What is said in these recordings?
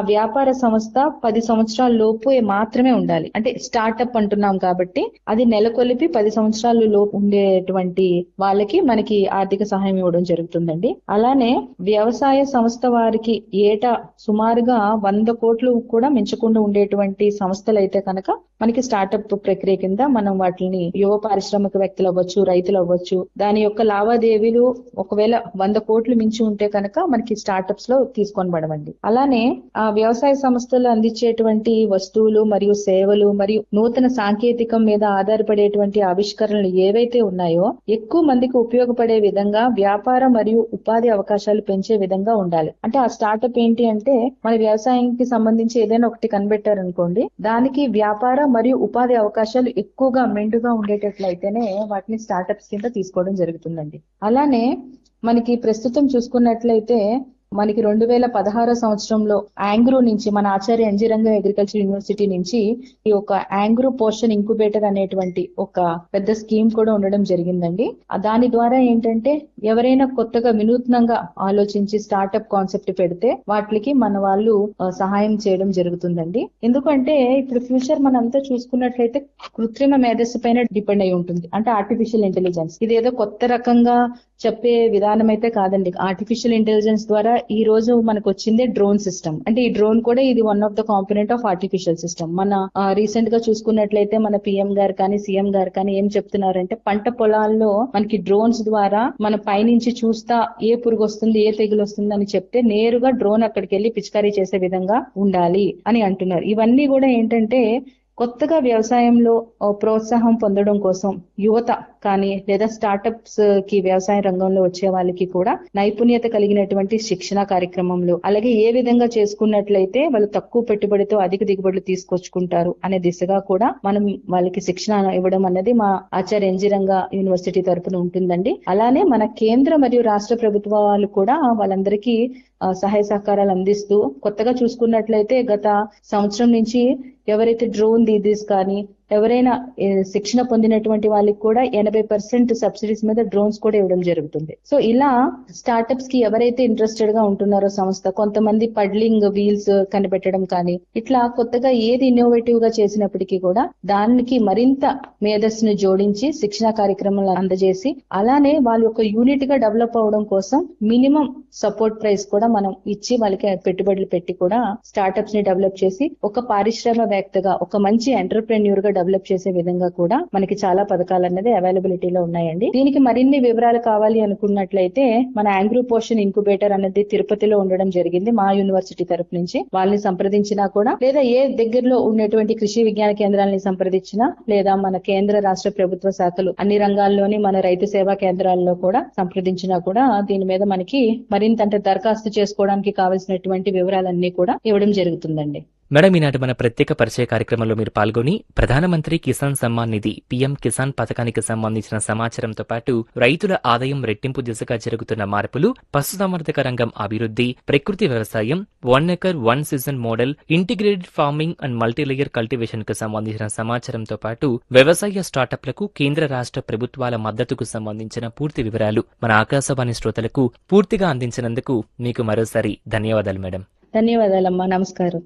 వ్యాపార సంస్థ పది సంవత్సరాల లోపు మాత్రమే ఉండాలి అంటే స్టార్టప్ అంటున్నాం కాబట్టి అది నెలకొల్పి పది సంవత్సరాల లోపు ఉండేటువంటి వాళ్ళకి మనకి ఆర్థిక సహాయం ఇవ్వడం జరుగుతుందండి అలానే వ్యవసాయ సంస్థ వారికి ఏటా సుమారుగా వంద కోట్లు కూడా మించకుండా ఉండేటువంటి సంస్థలు అయితే కనుక మనకి స్టార్టప్ ప్రక్రియ కింద మనం వాటిని యువ పారిశ్రామికవేత్తలు అవ్వచ్చు రైతులు అవ్వచ్చు దాని యొక్క లావాదేవీలు ఒకవేళ వంద కోట్లు మించి ఉంటే కనుక మనకి స్టార్టప్స్ లో తీసుకొని పడవండి అలానే ఆ వ్యవసాయ సంస్థలు అందించేటువంటి వస్తువులు మరియు సేవలు మరియు నూతన సాంకేతికం మీద ఆధారపడేటువంటి ఆవిష్కరణలు ఏవైతే ఉన్నాయో ఎక్కువ మందికి ఉపయోగపడే విధంగా వ్యాపార మరియు ఉపాధి అవకాశాలు పెంచే విధంగా ఉండాలి అంటే ఆ స్టార్టప్ ఏంటి అంటే మన వ్యవసాయానికి సంబంధించి ఏదైనా ఒకటి కనిపెట్టారనుకోండి దానికి వ్యాపార మరియు ఉపాధి అవకాశాలు ఎక్కువగా మెండుగా ఉండేటట్లయితేనే వాటిని స్టార్టప్స్ కింద తీసుకోవడం జరుగుతుందండి అలానే మనకి ప్రస్తుతం చూసుకున్నట్లయితే మనకి రెండు వేల పదహారో సంవత్సరంలో యాంగ్రూ నుంచి మన ఆచార్య ఎన్జిరంగ అగ్రికల్చర్ యూనివర్సిటీ నుంచి ఈ ఒక యాంగ్రూ పోర్షన్ ఇంక్యుబేటర్ అనేటువంటి ఒక పెద్ద స్కీమ్ కూడా ఉండడం జరిగిందండి ఆ దాని ద్వారా ఏంటంటే ఎవరైనా కొత్తగా వినూత్నంగా ఆలోచించి స్టార్టప్ కాన్సెప్ట్ పెడితే వాటికి మన వాళ్ళు ఆ, సహాయం చేయడం జరుగుతుందండి ఎందుకంటే ఇప్పుడు ఫ్యూచర్ మనంతా చూసుకున్నట్లయితే కృత్రిమ మేధస్సు పైన డిపెండ్ అయి ఉంటుంది అంటే ఆర్టిఫిషియల్ ఇంటెలిజెన్స్ ఇదేదో కొత్త రకంగా చెప్పే విధానం అయితే కాదండి ఆర్టిఫిషియల్ ఇంటెలిజెన్స్ ద్వారా ఈ రోజు మనకు వచ్చిందే డ్రోన్ సిస్టమ్ అంటే ఈ డ్రోన్ కూడా ఇది one of the component of artificial system మన రీసెంట్ గా చూసుకున్నట్లయితే మన పిఎం గారు కానీ సీఎం గారు కానీ ఏం చెప్తున్నారంటే పంట పొలాల్లో మనకి డ్రోన్స్ ద్వారా మన పైనుంచి చూస్తా ఏ పురుగు వస్తుంది ఏ తెగులు వస్తుంది అని చెప్తే నేరుగా డ్రోన్ అక్కడికి వెళ్ళి పిచికారీ చేసే విధంగా ఉండాలి అని అంటున్నారు ఇవన్నీ కూడా ఏంటంటే కొత్తగా వ్యవసాయంలో ఆ, ప్రోత్సాహం పొందడం కోసం యువత కానీ లేదా స్టార్టప్స్ కి వ్యవసాయ రంగంలో వచ్చే వాళ్ళకి కూడా నైపుణ్యత కలిగినటువంటి శిక్షణ కార్యక్రమంలో అలాగే ఏ విధంగా చేసుకున్నట్లయితే వాళ్ళు తక్కువ పెట్టుబడితో అధిక దిగుబడులు తీసుకొచ్చుకుంటారు అనే దిశగా కూడా మనం వాళ్ళకి శిక్షణ ఇవ్వడం అన్నది మా ఆచార్య ఎన్జిరంగ యూనివర్సిటీ తరపున ఉంటుందండి అలానే మన కేంద్ర మరియు రాష్ట్ర ప్రభుత్వాలు కూడా వాళ్ళందరికీ ఆ, సహాయ సహకారాలు అందిస్తూ కొత్తగా చూసుకున్నట్లయితే గత సంవత్సరం నుంచి ఎవరైతే డ్రోన్ దీదీస్ కానీ ఎవరైనా ఏ, శిక్షణ పొందినటువంటి వాళ్ళకి కూడా ఎనభై పర్సెంట్ సబ్సిడీస్ మీద డ్రోన్స్ కూడా ఇవ్వడం జరుగుతుంది సో ఇలా స్టార్టప్స్ కి ఎవరైతే ఇంట్రెస్టెడ్ గా ఉంటున్నారో సంస్థ కొంతమంది పడ్లింగ్ వీల్స్ కనిపెట్టడం కానీ ఇట్లా కొత్తగా ఏది ఇన్నోవేటివ్ గా చేసినప్పటికీ కూడా దానికి మరింత మేధస్సును జోడించి శిక్షణ కార్యక్రమాలు అందజేసి అలానే వాళ్ళ యొక్క యూనిట్ గా డెవలప్ అవడం కోసం మినిమం సపోర్ట్ ప్రైస్ కూడా మనం ఇచ్చి వాళ్ళకి పెట్టుబడులు పెట్టి కూడా స్టార్టప్స్ ని డెవలప్ చేసి ఒక పారిశ్రామికవేత్తగా ఒక మంచి ఎంటర్ప్రెన్యూర్ గా డెవలప్ చేసే విధంగా కూడా మనకి చాలా పథకాలు అనేది అవైలబిలిటీలో ఉన్నాయండి దీనికి మరిన్ని వివరాలు కావాలి అనుకున్నట్లయితే మన యాంగ్రూ పోషన్ ఇంక్యుబేటర్ అనేది తిరుపతిలో ఉండడం జరిగింది మా యూనివర్సిటీ తరపు నుంచి వాళ్ళని సంప్రదించినా కూడా లేదా ఏ దగ్గరలో ఉన్నటువంటి కృషి విజ్ఞాన కేంద్రాలని సంప్రదించినా లేదా మన కేంద్ర రాష్ట్ర ప్రభుత్వ శాఖలు అన్ని రంగాల్లోని మన రైతు సేవా కేంద్రాల్లో కూడా సంప్రదించినా కూడా దీని మీద మనకి మరింత అంటే దరఖాస్తు చేసుకోవడానికి కావాల్సినటువంటి వివరాలన్నీ కూడా ఇవ్వడం జరుగుతుందండి మేడం ఈనాటి మన ప్రత్యేక పరిచయ కార్యక్రమంలో మీరు పాల్గొని ప్రధానమంత్రి కిసాన్ సమ్మాన్ నిధి పీఎం కిసాన్ పథకానికి సంబంధించిన సమాచారంతో పాటు రైతుల ఆదాయం రెట్టింపు దిశగా జరుగుతున్న మార్పులు పశుసంవర్ధక రంగం అభివృద్ధి ప్రకృతి వ్యవసాయం one acre one season model integrated farming and multilayer cultivation కు సంబంధించిన సమాచారంతో పాటు వ్యవసాయ స్టార్టప్లకు కేంద్ర రాష్ట్ర ప్రభుత్వాల మద్దతుకు సంబంధించిన పూర్తి వివరాలు మన ఆకాశవాణి శ్రోతలకు పూర్తిగా అందించినందుకు మీకు మరోసారి ధన్యవాదాలు మేడం ధన్యవాదాలమ్మా నమస్కారం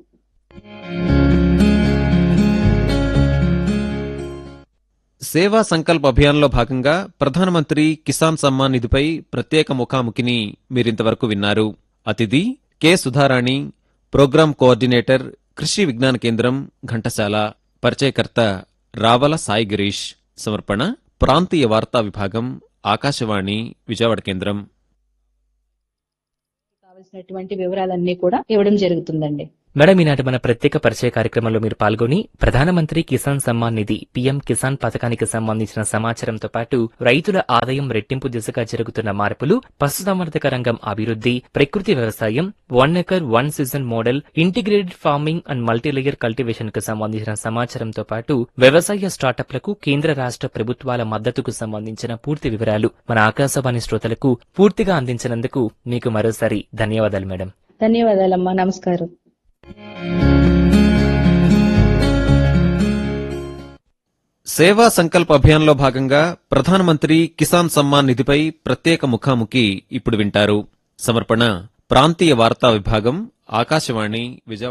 సేవా సంకల్ప్ అభియాన్లో భాగంగా ప్రధానమంత్రి కిసాన్ సమ్మాన్ నిధిపై ప్రత్యేక ముఖాముఖిని మీరింతవరకు విన్నారు అతిథి కె సుధారాణి ప్రోగ్రాం కోఆర్డినేటర్ కృషి విజ్ఞాన కేంద్రం ఘంటసాల పరిచయకర్త రావల సాయి గిరీష్ సమర్పణ ప్రాంతీయ వార్తా విభాగం ఆకాశవాణి విజయవాడ కేంద్రం కావాల్సినటువంటి వివరాలన్నీ కూడా ఇవ్వడం జరుగుతుందండి మేడం ఈనాటి మన ప్రత్యేక పరిచయ కార్యక్రమంలో మీరు పాల్గొని ప్రధానమంత్రి కిసాన్ సమ్మాన్ నిధి పీఎం కిసాన్ పథకానికి సంబంధించిన సమాచారంతో పాటు రైతుల ఆదాయం రెట్టింపు దిశగా జరుగుతున్న మార్పులు పశుసంవర్ధక రంగం అభివృద్ధి ప్రకృతి వ్యవసాయం one acre one season model integrated farming and multilayer cultivation కు సంబంధించిన సమాచారంతో పాటు వ్యవసాయ స్టార్టప్లకు కేంద్ర రాష్ట్ర ప్రభుత్వాల మద్దతుకు సంబంధించిన పూర్తి వివరాలు మన ఆకాశవాణి శ్రోతలకు పూర్తిగా అందించినందుకు మీకు మరోసారి ధన్యవాదాలు మేడం ధన్యవాదాలమ్మా నమస్కారం సేవా సంకల్ప్ అభియాన్లో భాగంగా ప్రధానమంత్రి కిసాన్ సమ్మాన్ నిధిపై ప్రత్యేక ముఖాముఖి ఇప్పుడు వింటారు సమర్పణ ప్రాంతీయ వార్తా విభాగం ఆకాశవాణి విజయవాడ